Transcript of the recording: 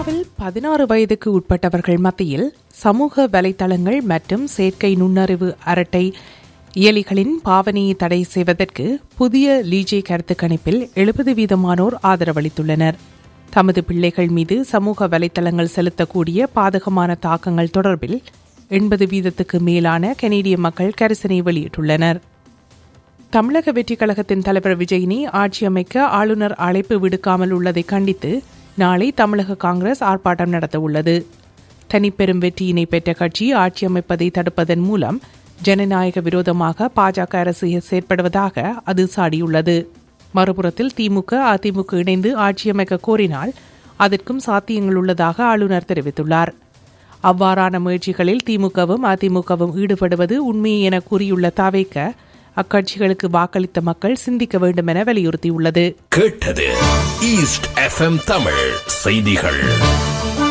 இந்தியாவில் பதினாறு வயதுக்கு உட்பட்டவர்கள் மத்தியில் சமூக வலைதளங்கள் மற்றும் செயற்கை நுண்ணறிவு அரட்டை இயலிகளின் பாவனையை தடை செய்வதற்கு புதிய லீஜே கருத்து கணிப்பில் எழுபது வீதமானோர் ஆதரவளித்துள்ளனர் தமது பிள்ளைகள் மீது சமூக வலைதளங்கள் செலுத்தக்கூடிய பாதகமான தாக்கங்கள் தொடர்பில் எண்பது வீதத்துக்கு மேலான கனேடிய மக்கள் கரிசனை வெளியிட்டுள்ளனர் தமிழக வெற்றிக் கழகத்தின் தலைவர் விஜயினை ஆட்சி அமைக்க ஆளுநர் அழைப்பு விடுக்காமல் உள்ளதை கண்டித்து நாளை தமிழக காங்கிரஸ் ஆர்ப்பாட்டம் நடத்த உள்ளது தனிப்பெரும் வெற்றியினை பெற்ற கட்சி ஆட்சி அமைப்பதை தடுப்பதன் மூலம் ஜனநாயக விரோதமாக பாஜக அரசு செயற்படுவதாக அது சாடியுள்ளது மறுபுறத்தில் திமுக அதிமுக இணைந்து ஆட்சி அமைக்க கோரினால் அதற்கும் சாத்தியங்கள் உள்ளதாக ஆளுநர் தெரிவித்துள்ளார் அவ்வாறான முயற்சிகளில் திமுகவும் அதிமுகவும் ஈடுபடுவது உண்மை என கூறியுள்ள தாவேக்க அக்கட்சிகளுக்கு வாக்களித்த மக்கள் சிந்திக்க வேண்டும் என வலியுறுத்தியுள்ளது கேட்டது ஈஸ்ட் எஃப்எம் தமிழ் செய்திகள்